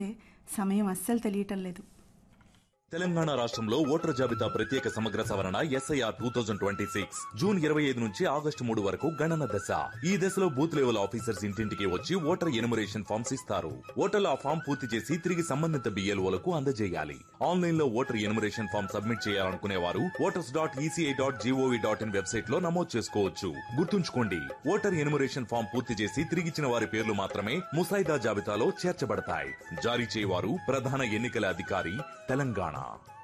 సమయం అస్సలు తెలియటం లేదు తెలంగాణ రాష్ట్రంలో ఓటర్ జాబితా ప్రత్యేక సమగ్ర సవరణ SIR two thousand twenty six June ఇరవై ఐదు నుంచి ఆగస్టు మూడు వరకు గణన దశ ఈ దశలో బూత్ లెవెల్ ఆఫీసర్స్ ఇంటింటికి వచ్చి ఓటర్ ఎనుమరేషన్ ఫామ్స్ ఇస్తారు ఓటర్లు ఆ ఫామ్ పూర్తి చేసి తిరిగి సంబంధిత బిఎల్ఓలకు అందజేయాలి ఆన్లైన్ లో ఓటర్ ఎనుమరేషన్ ఫామ్ సబ్మిట్ చేయాలనుకునే వారు voters dot ECI dot GOV dot in website లో నమోదు చేసుకోవచ్చు గుర్తుంచుకోండి ఓటర్ ఎనుమరేషన్ ఫామ్ పూర్తి చేసి తిరిగిచ్చిన వారి పేర్లు మాత్రమే ముసాయిదా జాబితాలో చేర్చబడతాయి జారీ చేయవారు ప్రధాన ఎన్నికల అధికారి తెలంగాణ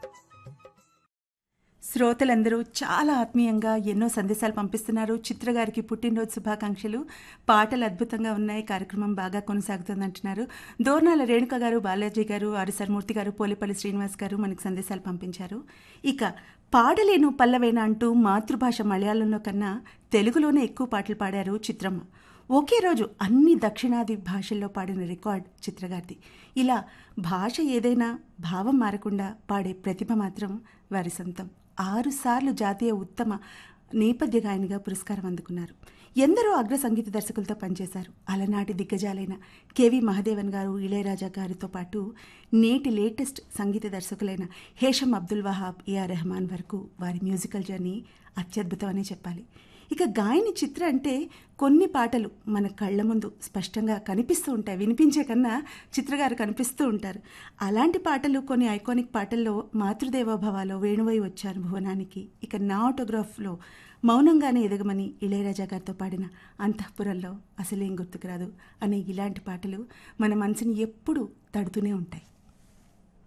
శ్రోతలందరూ చాలా ఆత్మీయంగా ఎన్నో సందేశాలు పంపిస్తున్నారు చిత్ర గారికి పుట్టినరోజు శుభాకాంక్షలు పాటలు అద్భుతంగా ఉన్నాయి కార్యక్రమం బాగా కొనసాగుతుంది అంటున్నారు దోర్నాల రేణుక గారు బాలాజీ గారు ఆరిసర్మూర్తి గారు పోలేపల్లి శ్రీనివాస్ గారు మనకి సందేశాలు పంపించారు ఇక పాడలేను పల్లవేనా అంటూ మాతృభాష మలయాళంలో కన్నా తెలుగులోనే ఎక్కువ పాటలు పాడారు చిత్రమ్మ ఒకే రోజు అన్ని దక్షిణాది భాషల్లో పాడిన రికార్డ్ చిత్రగారిది ఇలా భాష ఏదైనా భావం మారకుండా పాడే ప్రతిభ మాత్రం వారి సొంతం ఆరుసార్లు జాతీయ ఉత్తమ నేపథ్య గాయనిగా పురస్కారం అందుకున్నారు ఎందరో అగ్ర సంగీత దర్శకులతో పనిచేశారు అలనాటి దిగ్గజాలైన కెవి మహదేవన్ గారు ఇళయరాజా గారితో పాటు నేటి లేటెస్ట్ సంగీత దర్శకులైన హేషం అబ్దుల్ వహాబ్ ఏఆర్ రెహమాన్ వరకు వారి మ్యూజికల్ జర్నీ అత్యద్భుతం అనే చెప్పాలి ఇక గాయని చిత్ర అంటే కొన్ని పాటలు మన కళ్ళ ముందు స్పష్టంగా కనిపిస్తూ ఉంటాయి వినిపించే కన్నా చిత్రగారు కనిపిస్తూ ఉంటారు అలాంటి పాటలు కొన్ని ఐకానిక్ పాటల్లో మాతృదేవోభవాలో వేణువై వచ్చారు భువనానికి ఇక నా ఆటోగ్రాఫ్లో మౌనంగానే ఎదగమని ఇళయరాజా గారితో పాడిన అంతఃపురంలో అసలేం గుర్తుకురాదు అనే ఇలాంటి పాటలు మన మనసుని ఎప్పుడూ తడుతూనే ఉంటాయి